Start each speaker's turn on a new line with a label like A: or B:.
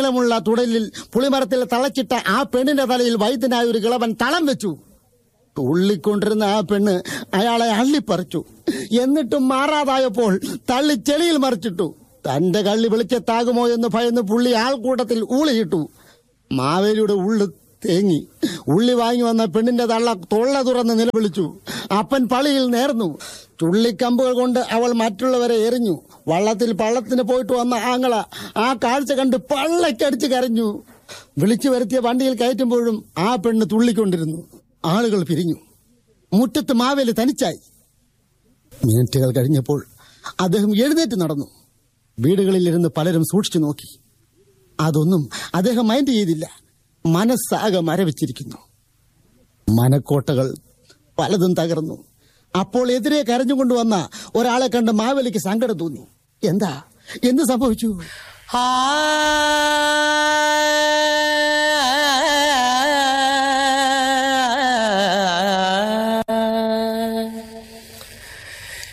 A: നീളമുള്ള തുടലിൽ പുളിമരത്തിൽ തളച്ചിട്ട ആ പെണ്ണിന്റെ തലയിൽ വൈദ്യനായ ഒരു കിളവൻ തളം വെച്ചു തുള്ളിക്കൊണ്ടിരുന്ന ആ പെണ്ണ് അയാളെ അള്ളിപ്പറിച്ചു എന്നിട്ടും മാറാതായപ്പോൾ തള്ളി ചെളിയിൽ മറിച്ചിട്ടു തന്റെ കള്ളി വെളിച്ചത്താകുമോ എന്ന് ഭയന്ന് പുള്ളി ആൾക്കൂട്ടത്തിൽ ഊളിയിട്ടു മാവേലിയുടെ ഉള്ളു തേങ്ങി ഉള്ളി വാങ്ങി വന്ന പെണ്ണിന്റെ തള്ള തൊള്ള തുറന്ന് നിലവിളിച്ചു അപ്പൻ പളിയിൽ നേർന്നു ചുള്ളിക്കമ്പുകൾ കൊണ്ട് അവൾ മറ്റുള്ളവരെ എറിഞ്ഞു വള്ളത്തിൽ പള്ളത്തിന് പോയിട്ട് വന്ന ആങ്ങള ആ കാഴ്ച കണ്ട് പള്ളക്കടിച്ച് കരഞ്ഞു വിളിച്ചു വരുത്തിയ വണ്ടിയിൽ കയറ്റുമ്പോഴും ആ പെണ്ണ് തുള്ളിക്കൊണ്ടിരുന്നു ആളുകൾ പിരിഞ്ഞു മുറ്റത്ത് മാവേലി തനിച്ചായി മിനിറ്റുകൾ കഴിഞ്ഞപ്പോൾ അദ്ദേഹം എഴുന്നേറ്റ് നടന്നു വീടുകളിലിരുന്ന് പലരും സൂക്ഷിച്ചു നോക്കി അതൊന്നും അദ്ദേഹം മൈൻഡ് ചെയ്തില്ല മനസ്സാകെ മരവിച്ചിരിക്കുന്നു മനക്കോട്ടകൾ പലതും തകർന്നു അപ്പോൾ എതിരെ കരഞ്ഞുകൊണ്ടുവന്ന ഒരാളെ കണ്ട് മാവേലിക്ക് സങ്കടം തോന്നി എന്താ എന്ത് സംഭവിച്ചു
B: ആ